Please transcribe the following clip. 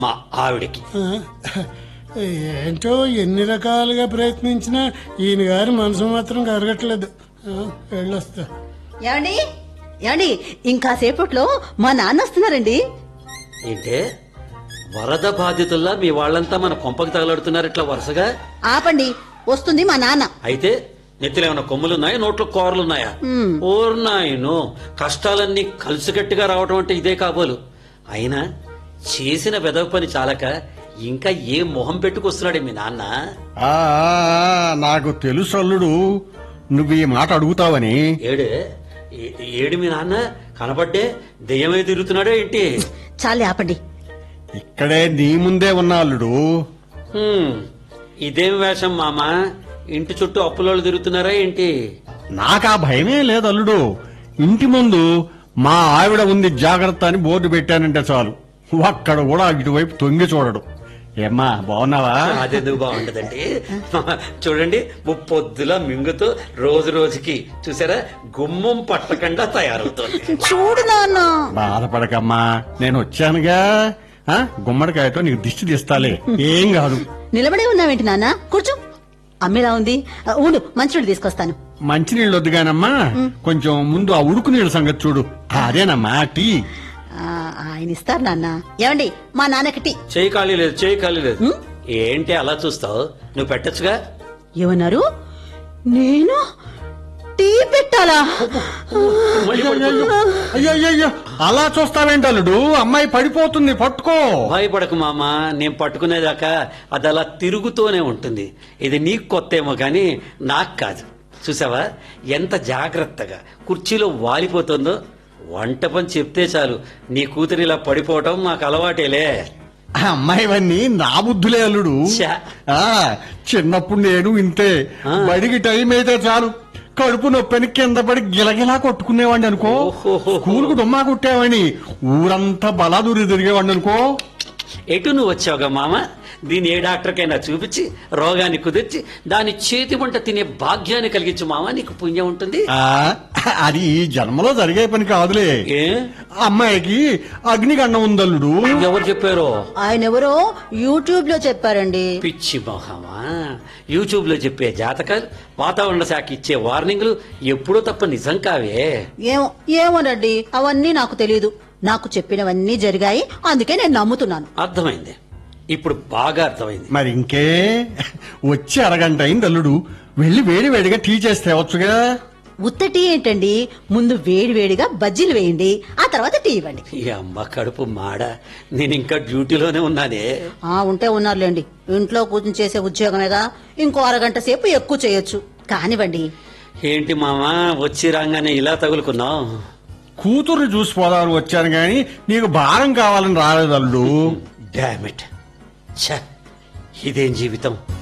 మా ఆవిడకి ఆ, ఏంటో ఎన్ని రకాలుగా ప్రయత్నించినా ఈయన గారి మనసు మాత్రం కరగట్లేదు ఆ, వెళ్ళొస్తా ఏమండి ఏమండి ఇంకా సేపట్లో మా నాన్న వస్తున్నారండి ఏంటే వరద బాధితుల్లా మీ వాళ్ళంతా మన కొంపకి తగలడుతున్నారు ఇట్లా వరుసగా ఆపండి వస్తుంది మా నాన్న అయితే నెత్తిలో ఏమైనా కొమ్ములున్నాయా నోట్లో కూరలున్నాయా ఓర్నాయను కష్టాలన్నీ కలిసికట్టుగా రావటం అంటే ఇదే కాబోలు అయినా చేసిన వెదవ పని చాలక ఇంకా ఏ మొహం పెట్టుకొస్తున్నాడే మీ నాన్న ఆ ఆ, నాకు తెలుసు అల్లుడు నువ్వు ఈ మాట అడుగుతావని ఏడే ఏ- ఏడు మీ నాన్న కనబడ్డే దెయ్యమే తిరుగుతున్నాడే ఏంటి చాలే ఆపండి ఇక్కడే నీ ముందే ఉన్నా అల్లుడు హ్మ్, ఇదేం వేషం మామ ఇంటి చుట్టూ అప్పులోళ్ళు తిరుగుతున్నారా ఏంటి నాకా భయమే లేదు అల్లుడు ఇంటి ముందు మా ఆవిడ ఉంది జాగ్రత్త అని బోర్డు పెట్టానంటే చాలు ఒక్కడ కూడా ఇటువైపు తొంగి చూడడు ఏమ్మా బాగున్నావా అదెందుకు బాగుంటదండి చూడండి ముప్పొద్దులా మింగుతూ రోజు రోజుకి చూసారా గుమ్మం పట్టకుండా తయారవుతోంది చూడు నాన్న బాధపడకమ్మా నేను వచ్చానుగా ఆ, గుమ్మడికాయతో నీకు దిష్టి తీస్తాలే ఏం కాదు నిలబడే ఉన్నావేంటి నాన్న కూర్చో అమ్మేలా ఉంది ఆ, ఉండు మంచినీళ్ళు తీసుకొస్తాను మంచినీళ్ళు వద్దుగానమ్మా కొంచెం ముందు ఆ ఉడుకు నీళ్ళ సంగతి చూడు అదేనమ్మా టీ ఆ, ఆయన ఇస్తారు నాన్న ఏమండి మా నాన్నకి టీ చేయి ఖాళీ లేదు చేయి ఖాళీ లేదు ఏంటి అలా చూస్తావు నువ్వు పెట్టచ్చుగా ఏమన్నారు నేను టీ పెట్టాలా మళ్ళీ పడుకో. అయ్యో అయ్యో, అయ్యో అలా చూస్తావేంటి అల్లుడు అమ్మాయి పడిపోతుంది పట్టుకో భయపడకు మామ నేను పట్టుకునేదాకా అది అలా తిరుగుతూనే ఉంటుంది ఇది నీకు కొత్త ఏమో కానీ నాకు కాదు చూసావా ఎంత జాగ్రత్తగా కుర్చీలో వాలిపోతుందో వంట పని చెప్తే చాలు నీ కూతురు ఇలా పడిపోవటం మాకు అలవాటేలే ఆ అమ్మాయివన్నీ నా బుద్ధులే అల్లుడు ఛా. ఆ చిన్నప్పుడు నేను ఇంతే ఆ. బడికి టైం అయితే చాలు కడుపు నొప్పిని కింద పడి గిలగిలా కొట్టుకునేవాడిని అనుకో ఓహోహో. స్కూల్ కు డుమ్మా కొట్టేవాడిని ఊరంతా బలాదూరి తిరిగేవాడిని అనుకో ఎటు నువ్వు వచ్చావుగా మామ దీని ఏ డాక్టర్కైనా చూపించి రోగాన్ని కుదిర్చి దాని చేతి వంట తినే భాగ్యాన్ని కలిగించు మామ నీకు పుణ్యం ఉంటుంది ఆ అది ఈ జన్మలో జరిగే పని కాదులే ఏ ఆ అమ్మాయికి అగ్నిగండం ఉందల్లుడు ఎవరు చెప్పారో ఆయన ఎవరో యూట్యూబ్ లో చెప్పారండి పిచ్చి మొహమా యూట్యూబ్ లో చెప్పే జాతకాలు వాతావరణ శాఖ ఇచ్చే వార్నింగ్లు ఎప్పుడూ తప్ప నిజం కావే ఏమో ఏమోనండి అవన్నీ నాకు తెలియదు నాకు చెప్పినవన్నీ జరిగాయి అందుకే నేను నమ్ముతున్నాను అర్థమైంది ఇప్పుడు బాగా అర్థమైంది మరి ఇంకే వచ్చి అరగంట అయింది అల్లుడు వెళ్ళి వేడి వేడిగా టీ చేసి తేవచ్చుగా ఉత్త టీ ఏంటండి ముందు వేడి వేడిగా బజ్జీలు వేయండి ఆ తర్వాత టీ ఇవ్వండి ఈ అమ్మ కడుపు మాడ నేను ఇంకా డ్యూటీలోనే ఉన్నానే ఆ ఉంటే ఉన్నారులేండి ఇంట్లో కూర్చుని చేసే ఉద్యోగమేగా ఇంకో అరగంట సేపు ఎక్కువ చేయొచ్చు కానివ్వండి ఏంటి మామా వచ్చి రాగానే ఇలా తగులుకున్నావు కూతుర్ని చూసిపోదామని వచ్చాను గాని నీకు భారం కావాలని రాలేదు అల్లుడు డామిట్ ఛ ఇదేం జీవితం